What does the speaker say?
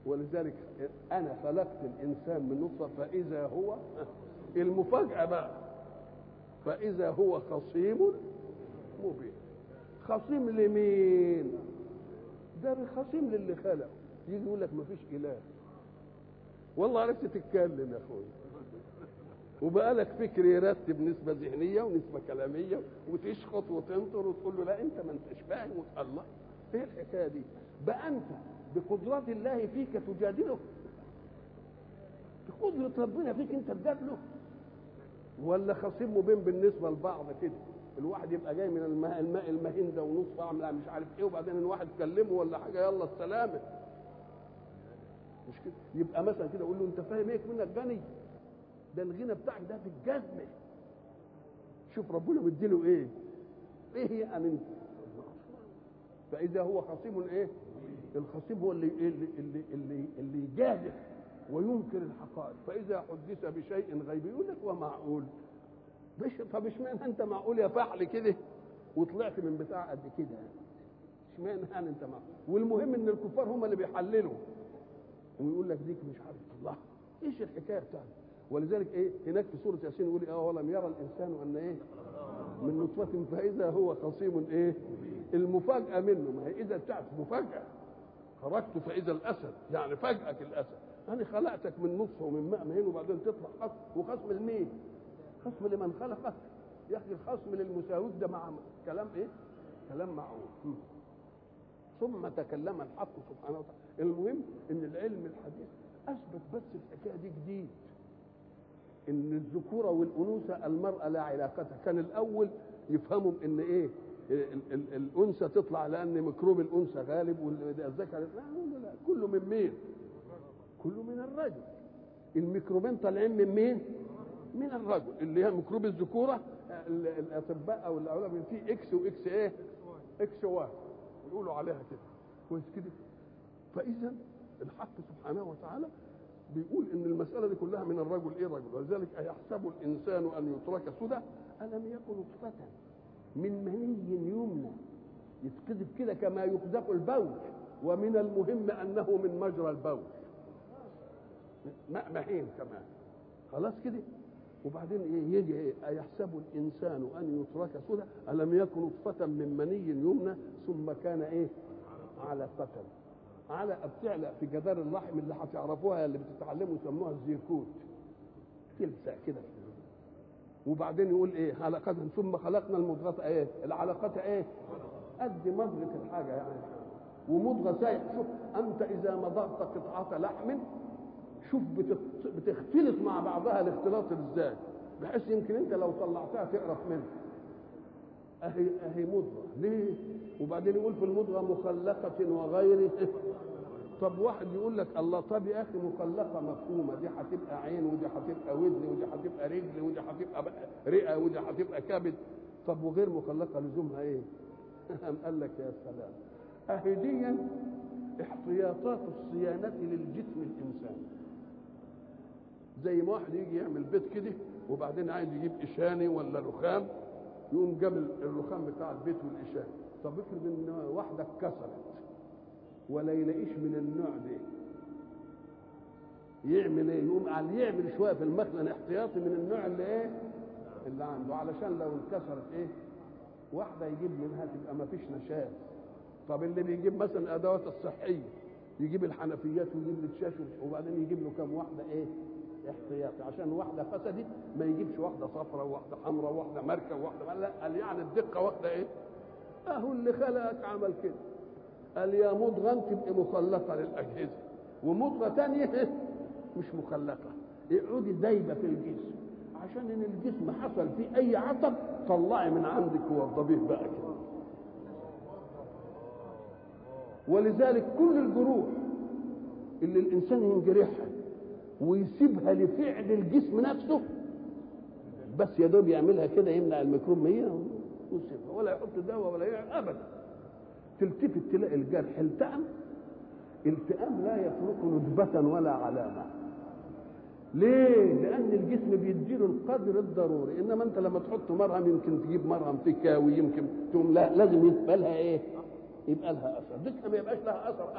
ولذلك انا خلقت الانسان من نطفه فاذا هو المفاجاه بقى فاذا هو خصيم مبين خصيم لمين ده خصيم للي خلقه يجي يقول لك مفيش اله والله عرفت تتكلم يا اخويا وبقى لك فكر يرتب نسبة ذهنية ونسبة كلامية وتشخط وتنطر وتقول له لا أنت ما أنتش فاهم الله إيه الحكاية دي؟ بقى أنت بقدرات الله فيك تجادله بقدرة ربنا فيك أنت تجادله ولا خصيم مبين بالنسبة لبعض كده الواحد يبقى جاي من الماء, الماء المهين ده ونص اعمل مش عارف ايه وبعدين الواحد كلمه ولا حاجه يلا السلامه مش كده يبقى مثلا كده اقول له انت فاهم ايه منك غني ده الغنى بتاعك ده في الجزمه شوف ربنا مديله ايه ايه هي امنت فاذا هو خصيم ايه الخصيم هو اللي اللي اللي اللي, اللي يجادل وينكر الحقائق فاذا حدث بشيء غيبي يقول لك ومعقول مش طب اشمعنى انت معقول يا فحل كده وطلعت من بتاع قد كده اشمعنى يعني انت معقول والمهم ان الكفار هم اللي بيحللوا ويقول لك ديك مش عارف الله ايش الحكايه بتاعتك ولذلك ايه هناك في سوره ياسين يقول اه ولم يرى الانسان ان ايه من نطفه فاذا هو خصيم ايه المفاجاه منه ما هي اذا بتاعت مفاجاه خرجت فاذا الاسد يعني فاجئك الاسد انا خلقتك من نطفه ومن ماء مهين وبعدين تطلع خصم وخصم لمين؟ خصم لمن خلقك يا اخي الخصم للمساويك ده مع كلام ايه؟ كلام معقول ثم تكلم الحق سبحانه وتعالى المهم ان العلم الحديث اثبت بس الحكايه دي جديد ان الذكوره والانوثه المراه لا علاقتها كان الاول يفهموا ان ايه ال- ال- الانثى تطلع لان ميكروب الانثى غالب والذكر لا لا لا كله من مين؟ كله من الرجل الميكروبين طالعين من مين؟ من الرجل اللي هي ميكروب الذكوره ال- الاطباء او العلماء في اكس واكس ايه؟ اكس واحد يقولوا عليها كده كويس كده فاذا الحق سبحانه وتعالى بيقول ان المساله دي كلها من الرجل ايه رجل ولذلك ايحسب الانسان ان يترك سدى الم يكن نطفه من مني يمنى يتكذب كده كما يقذف البول ومن المهم انه من مجرى البول ماء مهين كمان خلاص كده وبعدين ايه يجي ايه ايحسب الانسان ان يترك سدى الم يكن نطفه من مني يمنى ثم كان ايه على قتل على بتعلق في جدار اللحم اللي هتعرفوها اللي بتتعلموا يسموها الزيكوت تلزق كده وبعدين يقول ايه علقة ثم خلقنا المضغة ايه العلاقة ايه قد مضغة الحاجة يعني ومضغة سايح شوف انت اذا مضغت قطعة لحم شوف بتت- بتختلط مع بعضها الاختلاط ازاي بحيث يمكن انت لو طلعتها تقرف منها اهي اهي مضغه ليه وبعدين يقول في المضغه مخلقه وغير طب واحد يقول لك الله طب يا اخي مخلقه مفهومه دي هتبقى عين ودي هتبقى ودن ودي هتبقى رجل ودي هتبقى بقى رئه ودي هتبقى كبد طب وغير مخلقه لزومها ايه؟ قام قال لك يا سلام اهي دي احتياطات الصيانه للجسم الانساني زي ما واحد يجي يعمل بيت كده وبعدين عايز يجيب اشاني ولا رخام يقوم جاب الرخام بتاع البيت والاشاني طب افرض ان واحده اتكسرت ولا يلاقيش من النوع ده يعمل ايه يقوم قال يعمل شويه في المخزن احتياطي من النوع اللي ايه اللي عنده علشان لو انكسرت ايه واحده يجيب منها تبقى ما فيش نشاز طب اللي بيجيب مثلا الادوات الصحيه يجيب الحنفيات ويجيب الشاش وبعدين يجيب له كم واحده ايه احتياطي عشان واحده فسدت ما يجيبش واحده صفراء وواحده حمراء وواحده ماركه وواحده لا قال يعني الدقه واحده ايه اهو اللي خلقك عمل كده قال يا مضغه تبقى مخلقه للاجهزه ومضغه تانية مش مخلقه اقعدي دايبه في الجسم عشان ان الجسم حصل فيه اي عطب طلعي من عندك ووضبيه بقى كده ولذلك كل الجروح اللي الانسان ينجرحها ويسيبها لفعل الجسم نفسه بس يا دوب يعملها كده يمنع الميكروب هي ويسيبها ولا يحط دواء ولا يعمل ابدا تلتفت تلاقي الجرح التئم التئام لا يترك ندبة ولا علامة ليه؟ لأن الجسم بيديله القدر الضروري، إنما أنت لما تحط مرهم يمكن تجيب مرهم فيه كاوي يمكن تقوم لا لازم يبقى لها إيه؟ يبقى لها أثر، دي ما يبقاش لها أثر